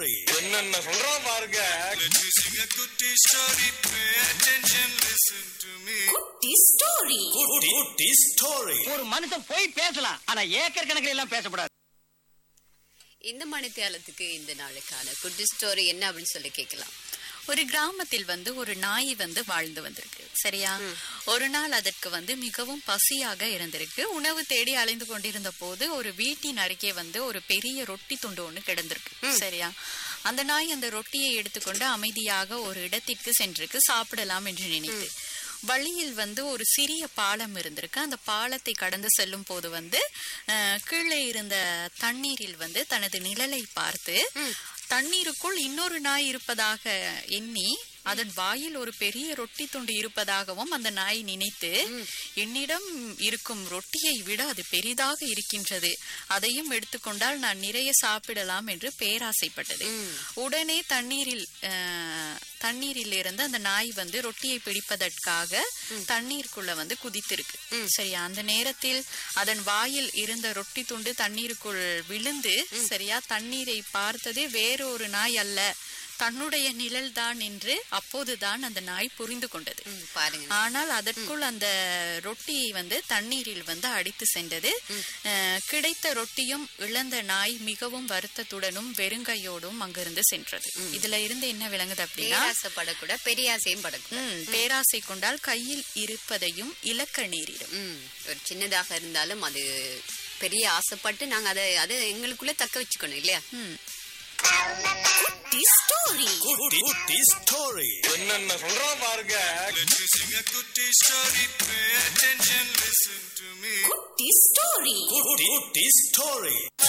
story. என்னென்ன சொல்றான் பாருங்க Let me sing a goody story. Pay attention, listen to me. குட்டி ஸ்டோரி Goody, goody story. ஒரு மனுஷன் போய் பேசலாம் ஆனா ஏக்கர் கணக்கில் எல்லாம் பேசக்கூடாது இந்த மணித்தியாலத்துக்கு இந்த நாளுக்கான குட் ஸ்டோரி என்ன அப்படின்னு சொல்லி கேட்கலாம் ஒரு கிராமத்தில் வந்து ஒரு நாய் வந்து வாழ்ந்து வந்திருக்கு சரியா ஒரு நாள் அதற்கு வந்து மிகவும் பசியாக இருந்திருக்கு உணவு தேடி அலைந்து கொண்டிருந்த போது ஒரு வீட்டின் அருகே வந்து ஒரு பெரிய ரொட்டி துண்டு ஒண்ணு கிடந்திருக்கு சரியா அந்த நாய் அந்த ரொட்டியை எடுத்துக்கொண்டு அமைதியாக ஒரு இடத்திற்கு சென்றிருக்கு சாப்பிடலாம் என்று நினைத்து வழியில் வந்து ஒரு சிறிய பாலம் இருந்திருக்கு அந்த பாலத்தை கடந்து செல்லும் போது வந்து அஹ், கீழே இருந்த தண்ணீரில் வந்து தனது நிழலை பார்த்து தண்ணீருக்குள் இன்னொரு நாய் இருப்பதாக எண்ணி அதன் வாயில் ஒரு பெரிய ரொட்டி துண்டு இருப்பதாகவும் அந்த நாய் நினைத்து என்னிடம் இருக்கும் ரொட்டியை விட அது பெரிதாக இருக்கின்றது அதையும் எடுத்துக்கொண்டால் நான் நிறைய சாப்பிடலாம் என்று பேராசைப்பட்டது உடனே தண்ணீரில் அஹ், தண்ணீரில் இருந்து அந்த நாய் வந்து ரொட்டியை பிடிப்பதற்காக தண்ணீருக்குள்ள வந்து குதித்திருக்கு சரியா அந்த நேரத்தில் அதன் வாயில் இருந்த ரொட்டி துண்டு தண்ணீருக்குள் விழுந்து சரியா தண்ணீரை பார்த்தது வேறொரு நாய் அல்ல தன்னுடைய நிழல்தான் என்று அப்போதுதான் அந்த நாய் புரிந்து கொண்டது ம், பாருங்க ஆனால் அதற்குள் அந்த ரொட்டியை வந்து தண்ணீரில் வந்து அடித்து சென்றது அஹ், கிடைத்த ரொட்டியும் இழந்த நாய் மிகவும் வருத்தத்துடனும் வெறுங்கையோடும் அங்கிருந்து சென்றது இதுல இருந்து என்ன விளங்குது அப்படின்னா பேராசைப்படக்கூட பெரியாசையும் படக்கூடாது ம், பேராசை கொண்டால் கையில் இருப்பதையும் இலக்க நேரிடும் ம் ஒரு சின்னதாக இருந்தாலும் அது பெரிய ஆசைப்பட்டு நாங்க அதை அதை எங்களுக்குள்ள தக்க வச்சுக்கணும் இல்லையா ம். குட்டி ஸ்டோரி Goody, goody story. என்னென்ன சொல்றான் பாருங்க Let me sing a goody story. Pay attention, listen to me. குட்டி ஸ்டோரி Goody, goody story.